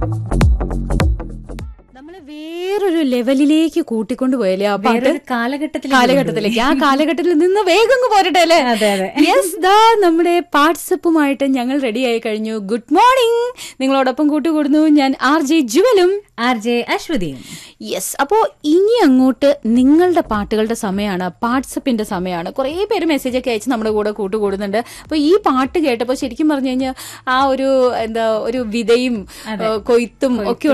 നമ്മള് വേറൊരു ലെവലിലേക്ക് കൂട്ടിക്കൊണ്ടുപോയല്ലേ ആ പാട്ട് വേറൊരു കാലഘട്ടത്തിൽ കാലഘട്ടത്തിലേക്ക് ആ കാലഘട്ടത്തിൽ നിന്ന് വേഗം അങ്ങ് പോരട്ടെ അല്ലേ അതെ, അതെ. യെസ് ദാ നമ്മുടെ വാട്സപ്പുമായിട്ട് ഞങ്ങൾ റെഡി ആയി കഴിഞ്ഞു ഗുഡ് മോർണിംഗ് നിങ്ങളോടൊപ്പം കൂട്ടുകൂടുന്നു ഞാൻ ആർ ജെ ജുവലും ആർ ജെ അശ്വതിയും യെസ് അപ്പോ ഇനി അങ്ങോട്ട് നിങ്ങളുടെ പാട്ടുകളുടെ സമയമാണ് വാട്സപ്പിന്റെ സമയമാണ് കുറേ പേര് മെസ്സേജ് ഒക്കെ അയച്ച് നമ്മുടെ കൂടെ കൂട്ടുകൂടുന്നുണ്ട് അപ്പൊ ഈ പാട്ട് കേട്ടപ്പോൾ ശരിക്കും പറഞ്ഞു കഴിഞ്ഞാൽ ആ ഒരു എന്താ ഒരു വിതയും ഏഹ്, കൊയ്ത്തും ഒക്കെ